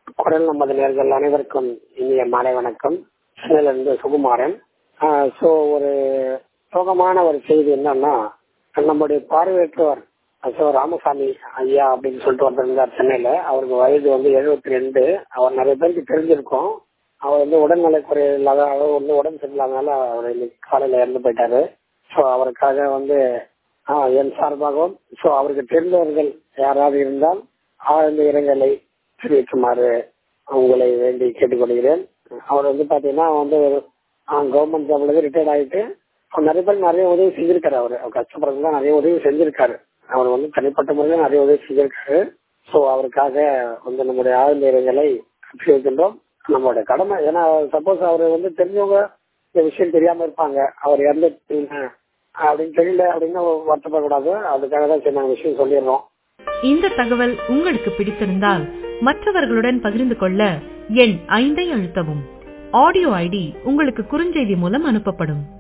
குரல் நமது நேர்கள் அனைவருக்கும் இனிய மாலை வணக்கம் சென்னையிலிருந்து சுகுமாரன் ஸோ ஒரு சோகமான ஒரு செய்தி என்னன்னா நம்முடைய பார்வையற்றவர் ஸோ ராமசாமி ஐயா அப்படின்னு சொல்லிட்டு ஒருத்தர் இருந்தார் சென்னையில அவருக்கு வயது வந்து எழுபத்தி ரெண்டு அவர் நிறைய பேருக்கு தெரிஞ்சிருக்கும் அவர் வந்து உடல்நலை குறை இல்லாத அவர் வந்து உடம்பு சரியில்லாதனால அவர் இன்னைக்கு காலையில இறந்து போயிட்டாரு ஸோ அவருக்காக வந்து ஆஹ் என் சார்பாகவும் ஸோ அவருக்கு தெரிந்தவர்கள் யாராவது இருந்தால் ஆழ்ந்த இரங்கலை தெரிவிக்குமாறு உங்களை வேண்டி கேட்டுக்கொள்கிறேன் அவர் வந்து பாத்தீங்கன்னா வந்து கவர்மெண்ட் ஜாப்ல இருந்து ரிட்டையர்ட் ஆயிட்டு அவர் நிறைய பேர் நிறைய உதவி செஞ்சிருக்காரு அவர் அவர் கஷ்டப்படுறதுலாம் நிறைய உதவி செஞ்சிருக்காரு அவர் வந்து தனிப்பட்ட முறையில் நிறைய உதவி செஞ்சிருக்காரு ஸோ அவருக்காக வந்து நம்முடைய ஆழ்ந்த இரங்கலை தெரிவிக்கின்றோம் நம்மளோட கடமை ஏன்னா சப்போஸ் அவர் வந்து தெரிஞ்சவங்க இந்த விஷயம் தெரியாம இருப்பாங்க அவர் இறந்து அப்படின்னு தெரியல அப்படின்னு வருத்தப்படக்கூடாது அதுக்காக தான் சரி நாங்கள் விஷயம் சொல்லிடுறோம் இந்த தகவல் உங்களுக்கு பிடித்திருந்தால் மற்றவர்களுடன் பகிர்ந்து கொள்ள எண் ஐந்தை அழுத்தவும் ஆடியோ ஐடி உங்களுக்கு குறுஞ்செய்தி மூலம் அனுப்பப்படும்